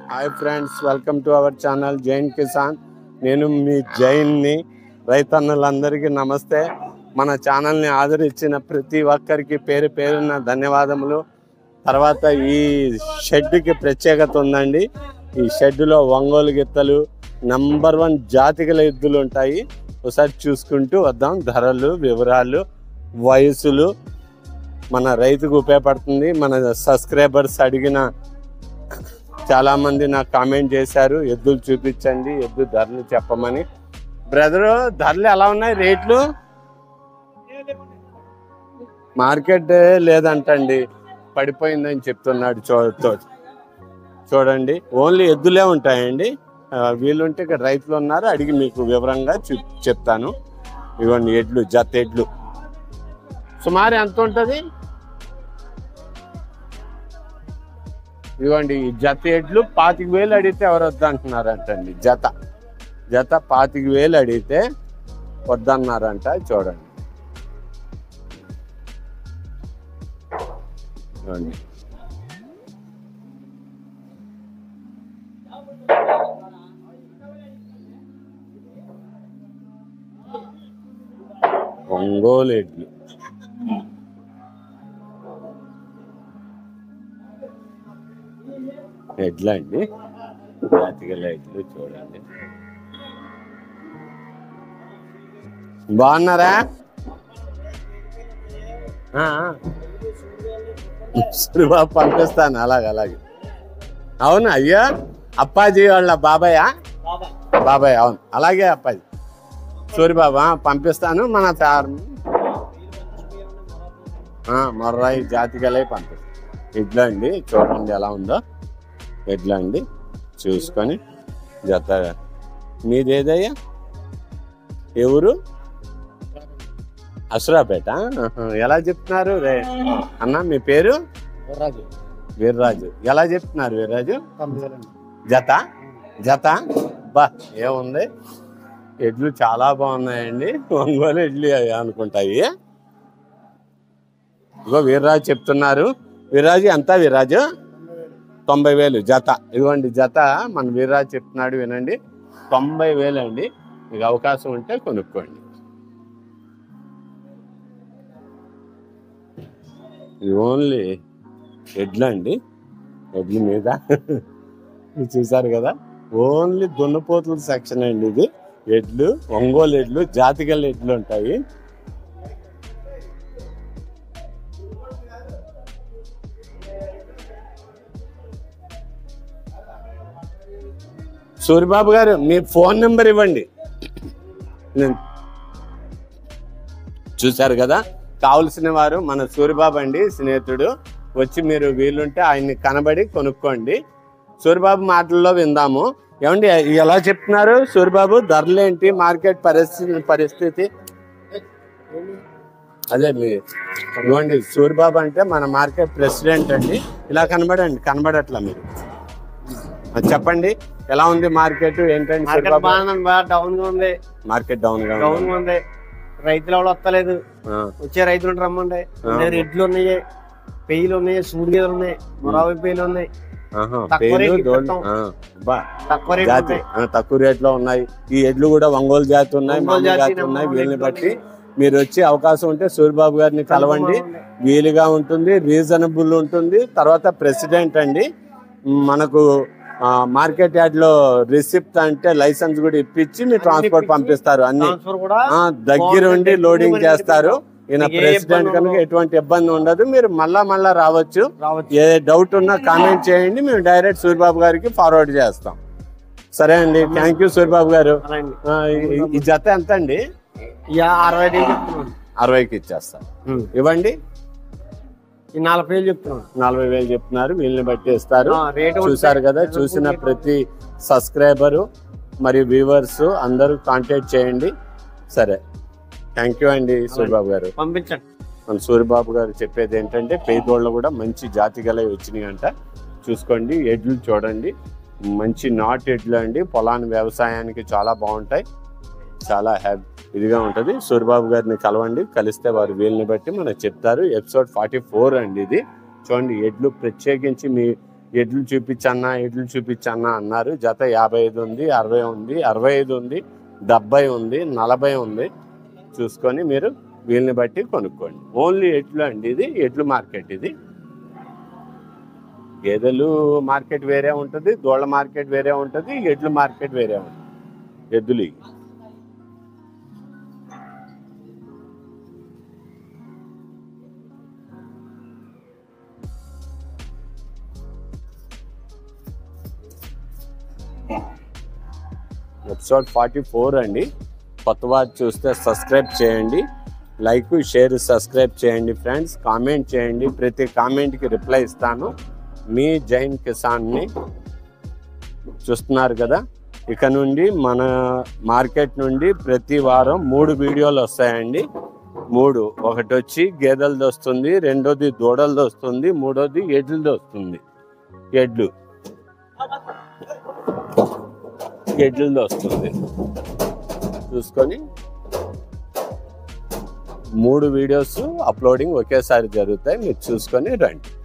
Hi friends welcome to our channel Jain Kisan నేను మీ జైన్ని రైతన్నలందరికీ నమస్తే మన ఛానల్ని ఆదరించిన ప్రతి ఒక్కరికి పేరు పేరున ధన్యవాదములు తర్వాత ఈ షెడ్కి ప్రత్యేకత ఉందండి ఈ షెడ్లో ఒంగోలు గిత్తలు నంబర్ వన్ జాతిగల ఎద్దులు ఉంటాయి ఒకసారి చూసుకుంటూ వద్దాం ధరలు వివరాలు వయసులు మన రైతుకు ఉపయోగపడుతుంది మన సబ్స్క్రైబర్స్ అడిగిన చాలా మంది నాకు కామెంట్ చేశారు ఎద్దులు చూపించండి ఎద్దు ధరలు చెప్పమని బ్రదరు ధరలు ఎలా ఉన్నాయి రేట్లు మార్కెట్ లేదంటండి పడిపోయిందని చెప్తున్నాడు చూ చూ- చూడండి ఓన్లీ ఎద్దులే ఉంటాయండి ఆ, వీలుంటే ఇక్కడ రైతులు ఉన్నారు అడిగి మీకు వివరంగా చూ చెప్తాను ఇవ్వండి ఎడ్లు జత ఎడ్లు సుమారు ఎంత ఉంటుంది ఇవ్వండి ఈ జత ఎడ్లు పాతిక వేలు అడిగితే ఎవరు వద్దంటున్నారంటండి జత జత పాతిక వేలు అడిగితే వద్దన్నారంట చూడండి ఇవ్వండి ఒంగోలు ఎడ్లు ఎడ్లా అండి జాతిగల ఎడ్లు చూడండి బాగున్నారా ఆ, ఆ. సరే బాబు పంపిస్తాను అలాగే అలాగే అవును అయ్యా అప్పాజీ వాళ్ళ బాబాయా బాబాయ్ అవును అలాగే అప్పాజీ సూరిబాబా పంపిస్తాను మన సార్ మొర్రాయి జాతిగలే పంపిస్తాను ఎడ్లా అండి చూడండి ఎలా ఉందో ఎడ్లా అండి చూసుకొని జత మీదేదయ్యా ఎవరు అసురాపేట ఆహా. ఎలా చెప్తున్నారు రే అన్న మీ పేరు రాజు వీర్రాజు ఎలా చెప్తున్నారు వీర్రాజు తొమ్మిది వేలండి జత జత బా ఏముంది ఎడ్లు చాలా బాగున్నాయండి ఒంగోలు ఎడ్లు అవి అనుకుంటాయి ఇగో వీర్రాజు చెప్తున్నారు వీర్రాజు ఎంత వీర్రాజు తొంభై వేలు జత ఇదిగోండి జత మన వీర్రాజు చెప్తున్నాడు వినండి తొంభై వేలు అండి మీకు అవకాశం ఉంటే కొనుక్కోండి ఇది ఓన్లీ ఎడ్లు అండి ఎడ్ల మీద ఇది చూసారు కదా ఓన్లీ దున్నపోతుల సెక్షన్ అండి ఇది ఎడ్లు ఒంగోలు ఎడ్లు జాతిగల ఎడ్లు ఉంటాయి సూర్యబాబు గారు మీ ఫోన్ నెంబర్ ఇవ్వండి నేను చూశారు కదా కావలసిన వారు మన సూర్యబాబు అండి స్నేహితుడు వచ్చి మీరు వీలుంటే ఆయన్ని కనబడి కొనుక్కోండి సూర్యబాబు మాటల్లో విందాము ఏమండి ఎలా చెప్తున్నారు సూర్యబాబు ధరలేంటి మార్కెట్ పరిస్థితి పరిస్థితి అదే మీ ఇవ్వండి సూర్యబాబు అంటే మన మార్కెట్ ప్రెసిడెంట్ అండి ఇలా కనబడండి కనబడట్లా మీరు ఆ, చెప్పండి ఎలా ఉంది మార్కెట్ ఏంటండి మార్కెట్ సూరిబాబు? బాగా బాగా డౌన్ గా ఉంది మార్కెట్ డౌన్ గా డౌన్ ఉంది. గా ఉంది రైతులు ఎవరు వస్తలేదు ఆ, వచ్చే రైతులు రమ్మండి ఆ. రెడ్లు ఉన్నాయి పెయ్యలు ఉన్నాయి సూడి గేదెలు ఉన్నాయి మొరావి పెయ్యలు ఉన్నాయి ఆహా, తక్కువ పేర్లు, రేటుకి దోళ్ళు, ఇస్తాం. ఆ, బా తక్కువ రేట్ జాతి ఉంటాయి ఆ, తక్కువ రేట్ లో ఉన్నాయి ఈ ఎడ్లు కూడా ఒంగోలు జాతి ఉన్నాయి ఒంగోలు మామూలు జాతి, జాతి ఉన్నాయి మామూలు వీళ్ళని ఎడ్లు బట్టి ఉన్నాయి. మీరు వచ్చి అవకాశం ఉంటే సూర్యబాబు గారిని కలవండి వీలుగా ఉంటుంది రీజనబుల్ ఉంటుంది తర్వాత ప్రెసిడెంట్ అండి మనకు ఆ, మార్కెట్ యార్డ్ లో రిసిప్ట్ అంటే లైసెన్స్ కూడా ఇప్పించి మీరు ట్రాన్స్పోర్ట్ ఇప్పించి, పంపిస్తారు అన్ని ట్రాన్స్ఫర్ కూడా ఆ, దగ్గర ఉండి బాగుంటుంది. లోడింగ్ మనకి చేస్తారు ఈయన మీకు ఏ ప్రెసిడెంట్ ఇబ్బంది కనుక ఉండదు. ఎటువంటి ఇబ్బంది ఉండదు మీరు మళ్ళా మళ్ళా రావచ్చు రావచ్చు ఏ డౌట్ ఉన్నా కామెంట్ చేయండి మేము డైరెక్ట్ సూర్యబాబు గారికి ఫార్వర్డ్ చేస్తాం సరే అండి థ్యాంక్ యూ సూర్యబాబు గారు అలాండి. ఆ, ఈ- ఈ జత ఎంత అండి యా అరవై ఐదు చెప్తున్నాను అరవైకి ఇచ్చేస్తాం ఇవ్వండి ఈ నలభై వేలు చెప్తున్నాను నలభై వేలు చెప్తున్నారు వీళ్ళని బట్టి ఇస్తారు ఆ, రేటు ఉంటే చూసారు కదా రేటు చూసిన ఉంటే ప్రతి సబ్స్క్రైబరు మరియు వ్యూవర్స్ అందరూ కాంటాక్ట్ చేయండి సరే థ్యాంక్ యూ అండి సూర్యబాబు గారు పంపించండి మన సూర్యబాబు గారు చెప్పేది ఏంటంటే పేదోళ్ళు కూడా మంచి జాతి గల వచ్చినాయి అంట చూసుకోండి ఎడ్లు చూడండి మంచి నాట్ ఎడ్లు అండి పొలాన్ని వ్యవసాయానికి చాలా బాగుంటాయి చాలా హ్యాపీ ఇదిగా ఉంటుంది సూర్యబాబు గారిని కలవండి కలిస్తే వారు వీళ్ళని బట్టి మనకు చెప్తారు ఎపిసోడ్ ఫార్టీ ఫోర్ అండి ఇది చూడండి ఎడ్లు ప్రత్యేకించి మీ ఎడ్లు చూపించన్నా ఎడ్లు చూపించన్నా అన్నారు జత యాభై ఐదు ఉంది అరవై ఉంది అరవై ఐదు ఉంది డెబ్బై ఉంది నలభై ఉంది చూసుకొని మీరు వీళ్ళని బట్టి కొనుక్కోండి ఓన్లీ ఎడ్లు అండి ఇది ఎడ్లు మార్కెట్ ఇది గేదెలు మార్కెట్ వేరే ఉంటుంది దోళ్ళ మార్కెట్ వేరే ఉంటుంది ఎడ్లు మార్కెట్ వేరే ఉంటుంది ఎద్దులు ఇవి. ఎపిసోడ్ ఫార్టీ ఫోర్ అండి కొత్త వారు చూస్తే సబ్స్క్రైబ్ చేయండి లైక్ షేర్ సబ్స్క్రైబ్ చేయండి ఫ్రెండ్స్ కామెంట్ చేయండి ప్రతి కామెంట్కి రిప్లై ఇస్తాను మీ జైన్ కిసాన్ని చూస్తున్నారు కదా ఇక నుండి మన మార్కెట్ నుండి ప్రతి వారం మూడు వీడియోలు వస్తాయండి మూడు ఒకటి వచ్చి గేదెలది వస్తుంది రెండోది దూడలది వస్తుంది మూడోది ఎడ్లది వస్తుంది ఎడ్లు ఎడ్లది వస్తుంది చూసుకొని మూడు వీడియోస్ అప్లోడింగ్ ఒకేసారి జరుగుతాయి మీరు చూసుకొని రండి